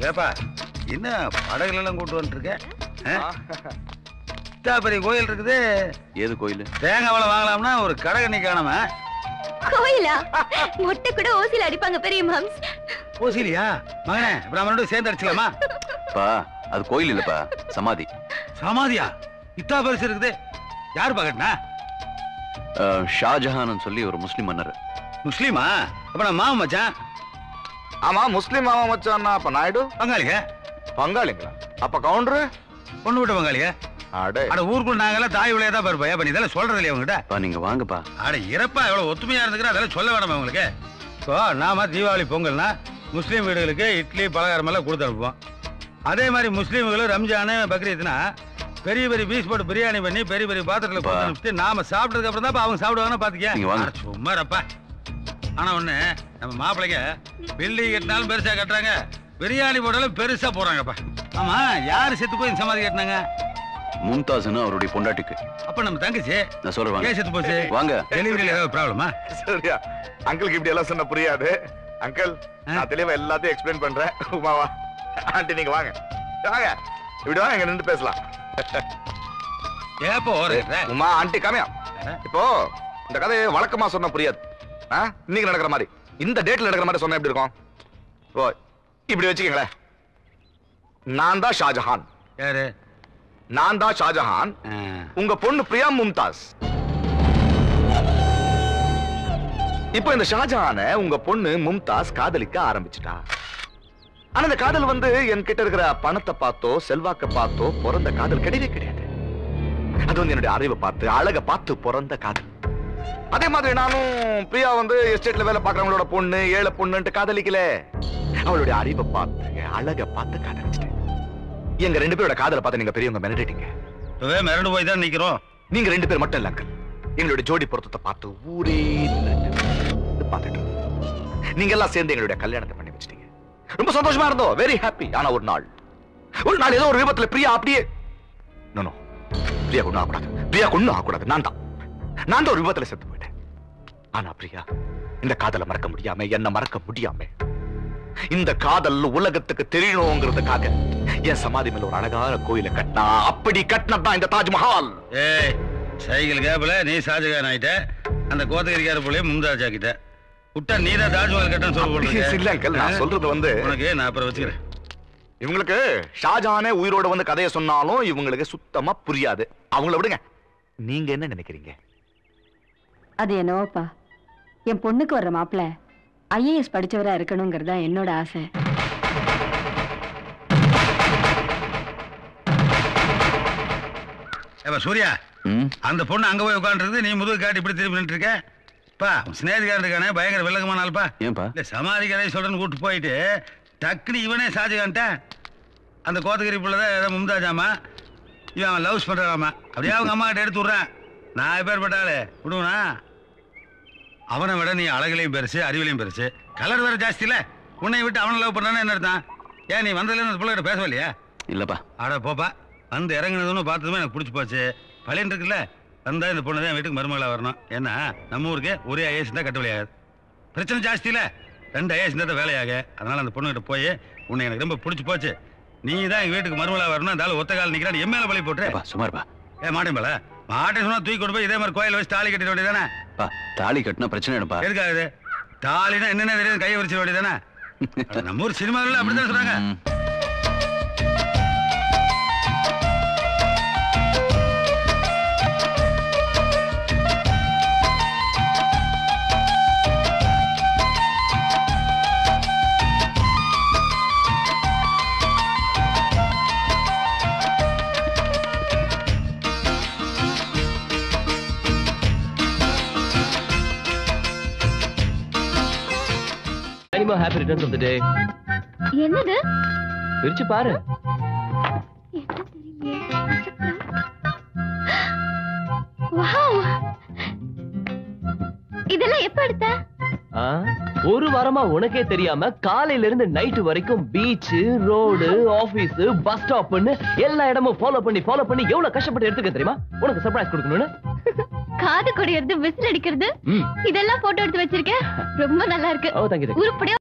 ஏப்பா என்ன படகுல எல்லாம் கூட்டு வந்துருக்க பெரிய கோயில் இருக்குது ஏது கோயில் தேங்காய் வளம் வாங்கலாம்னா ஒரு கடை கண்ணி காணாம கோயிலா முட்டை கூட ஓசில அடிப்பாங்க பெரிய மாம்ஸ் ஓசிலியா மகனே இப்ப நம்ம ரெண்டும் சேர்ந்து அடிச்சுக்கலாமா பா அது கோயில் இல்லப்பா சமாதி சமாதியா இத்தா பெருசு இருக்குது யார் பாக்கட்டா அஹ், ஷாஜஹான் சொல்லி ஒரு முஸ்லிம் மன்னர் முஸ்லீமா அப்ப நான் மாமன் மச்சான் ஆமா முஸ்லீம் மாமா மச்சான் அப்ப நாயுடு பங்காளிங்க பங்காளிங்களா அப்ப கவுண்டரு பொண்ணு விட்ட பங்காளிங்க அடே அட ஊருக்குள்ள நாங்கெல்லாம் தாய் விளையா தான் பாருப்பா ஏப்பா நீ இதெல்லாம் சொல்றது இல்லையா உங்ககிட்ட பா நீங்க வாங்கப்பா அட இறப்பா எவ்வளவு ஒத்துமையா இருந்துக்கிற அதெல்லாம் சொல்ல வேணாமா உங்களுக்கு இப்போ நாம தீபாவளி பொங்கல்னா முஸ்லீம் வீடுகளுக்கு இட்லி பலகாரம் எல்லாம் கொடுத்து அனுப்புவோம் அதே மாதிரி முஸ்லீம்களும் ரம்ஜானு பக்ரீத்னா பெரிய பெரிய பீஸ் போட்டு பிரியாணி பண்ணி பெரிய பெரிய பாத்திரத்துல பா. கொடுத்து அனுப்பிச்சு நாம சாப்பிட்டதுக்கு அப்புறம் தான் அவங்க சாப்பிடுவாங்கன்னு நீங்க வாங்க. பாத்துக்க சும்மா ரப்பா ஆனா ஒண்ணு நம்ம மாப்பிள்ளைங்க பில்டிங் கட்டினாலும் பெருசா கட்டுறாங்க பிரியாணி போட்டாலும் பெருசா போறாங்கப்பா ஆமா யாரு செத்து போய் இந்த சமாதி கட்டினாங்க மும்தாஸ்னு அவருடைய பொண்டாட்டிக்கு அப்ப நம்ம தங்கச்சி நான் சொல்றேன் வாங்க. ஏன் செத்து போச்சு வாங்க டெலிவரியில ஏதாவது ப்ராப்ளமா சரியா அங்கிளுக்கு இப்படி எல்லாம் சொன்ன புரியாது அங்கிள் நான் தெளிவா எல்லாத்தையும் எக்ஸ்பிளைன் பண்றேன் உமாவா ஆண்டி நீங்க வாங்க வாங்க இப்படி வாங்க இங்க நின்று பேசலாம் ஏப்போ ஓடுற உமா ஆண்டி காமியா இப்போ இந்த கதையை வழக்கமா சொன்னா புரியாது ஆ? இன்னைக்கு நடக்கிற மாதிரி இந்த டேட்ல நடக்கிற மாதிரி சொன்னா எப்படி இருக்கும் ஓ இப்படி வச்சுக்கங்களேன் நான் தான் ஷாஜஹான் யாரு நான் தான் ஷாஜஹான் ஆ. உங்க பொண்ணு பிரியா மும்தாஸ் இப்போ இந்த ஷாஜஹான உங்க பொண்ணு மும்தாஸ் காதலிக்க ஆரம்பிச்சிட்டா ஆனா இந்த காதல் வந்து என்கிட்ட இருக்கிற பணத்தை பார்த்தோ செல்வாக்க பார்த்தோ பிறந்த காதல் கிடையவே கிடையாது அது வந்து என்னுடைய அறிவை பார்த்து அழக பார்த்து பிறந்த காதல் அதே மாதிரி நானும் பிரியா வந்து எஸ்டேட்ல வேலை பார்க்கறவங்களோட பொண்ணு ஏழை பொண்ணுன்ட்டு காதலிக்கல அவளுடைய அறிவை பார்த்து அழக பார்த்து காதலிச்சிட்டேன் எங்க ரெண்டு பேரோட காதலை பார்த்து நீங்க பெரியவங்க மிரட்டிட்டீங்க இப்பவே மிரண்டு போய் தான் நிக்கிறோம் நீங்க ரெண்டு பேர் மட்டும் இல்ல அங்கிள் எங்களுடைய ஜோடி பொருத்தத்தை பார்த்து ஊரே நின்னு பார்த்துட்டு இருந்தது. நீங்க எல்லாம் சேர்ந்து எங்களுடைய கல்யாணத்தை பண்ணி வச்சிட்டீங்க ரொம்ப சந்தோஷமா இருந்தோம் வெரி ஹாப்பி ஆனா ஒரு நாள் ஒரு நாள் ஏதோ ஒரு விபத்துல பிரியா அப்படியே நோ நோ பிரியா கொண்டு ஆகக்கூடாது பிரியா கொண்டு ஆகக்கூடாது நான் தான் நான் தான் ஒரு விபத்துல செத்து போயிட்டேன் ஆனா பிரியா இந்த காதலை மறக்க முடியாம என்ன மறக்க முடியாம இந்த காதல் உலகத்துக்கு தெரியணுங்கிறதுக்காக என் சமாதி மேல ஒரு அழகான கோயிலை கட்டினா அப்படி கட்டினதான் இந்த தாஜ்மஹால் ஏய் சைக்கிள் கேப்ல நீ ஷாஜகான் ஆயிட்ட அந்த கோத்தகிரிக்கார போலயே மும்தாஜ் ஆக்கிட்ட விட்டா நீ தான் தாஜ்மஹால் கட்டணும் சொல்ல அப்படி இல்ல uncle, நான் சொல்றது வந்து உனக்கு நான் அப்புறம் வச்சுக்கிறேன் இவங்களுக்கு ஷாஜானே உயிரோட வந்து கதையை சொன்னாலும் இவங்களுக்கு சுத்தமா புரியாது அவங்கள விடுங்க நீங்க என்ன நினைக்கிறீங்க அது என்னவோப்பா என் பொண்ணுக்கு வர்ற மாப்பிள்ள ஐஏஎஸ் படிச்சவரா இருக்கணுங்கிறது தான் என்னோட ஆசை ஏப்பா சூர்யா ம் அந்த பொண்ணு அங்க போய் உட்காந்துருக்கு நீ முதுகு காட்டி இப்படி திரும்பி நின்று இருக்க பா ஸ்னேதிகாரன் இருக்கானே பயங்கர வில்லங்கமான ஆள்பா ஏன்பா இல்ல சமாதி கதை சொல்றேன்னு கூட்டு போயிட்டு டக்குனு இவனே ஷாஜகான்ட்ட அந்த கோத்தகிரி பிள்ளை தான் ஏதோ மும்தாஜாமா இவன் அவன் லவ்ஸ் பண்றாமா அப்படியே அவங்க அம்மா கிட்ட எடுத்து விட்றேன் நான் எப்பேற்பட்ட ஆளு விடுவனா அவனை விட நீ அழகுலையும் பெருசு அறிவிலையும் பெருசு கலர் வேற ஜாஸ்தி இல்ல உன்னை விட்டு அவனை லவ் பண்ணான்னு என்ன அர்த்தம் ஏன் நீ வந்ததுல அந்த பிள்ளைகிட்ட பேசவில்லையா இல்லப்பா அட போப்பா வந்து இறங்குனதுன்னு பார்த்ததுமே எனக்கு பிடிச்சி போச்சு பழையன் இருக்குல்ல வந்தா இந்த பொண்ணு தான் வீட்டுக்கு மருமகளா வரணும் ஏன்னா நம்ம ஊருக்கு ஒரே ஐஏஎஸ் தான் கட்டுவழியாது பிரச்சனை ஜாஸ்தி இல்ல ரெண்டு ஐஏஎஸ் தான் வேலையாக அதனால அந்த பொண்ணுகிட்ட போய் உன்னை எனக்கு ரொம்ப பிடிச்சி போச்சு நீ தான் எங்க வீட்டுக்கு மருமகளா வரணும் அந்த ஆள் ஒத்த கால் நிக்கிறான் என் மேல பழி போட்டு அப்பா சுமார்ப்பா ஏ மாட்டேன் போல மாட்டேன் சொன்னா தூக்கி கொண்டு போய் இதே மாதிரி கோயில் வச்சு தாலி கட்டிட வேண்டியதானே பா தாலி கட்டினா பிரச்சனை எடுப்பா எதுக்காகுது தாலினா என்னென்ன தெரியும் கையை விரிச்சிட வேண்டியதானே நம்ம ஊர் சினிமாவில் அப்படித்தான் சொல்றாங்க ம். Many more happy returns of the day. என்னது பிரிச்சு பாரு என்ன தெரியுங்க வாவ் இதெல்லாம் எப்ப எடுத்த ஆ, ஒரு வாரமா உனக்கே தெரியாம காலையில இருந்து நைட் வரைக்கும் பீச் ரோடு ஆபீஸ் பஸ் ஸ்டாப்னு எல்லா இடமும் ஃபாலோ பண்ணி ஃபாலோ பண்ணி எவ்வளவு கஷ்டப்பட்டு எடுத்துக்க தெரியுமா உனக்கு சர்ப்ரைஸ் கொடுக்கணும்னு காது குடையறது விசில் அடிக்கிறது ம். இதெல்லாம் போட்டோ எடுத்து வச்சிருக்கேன் ரொம்ப நல்லா இருக்கு ஓ தேங்க்யூ உருப்படியா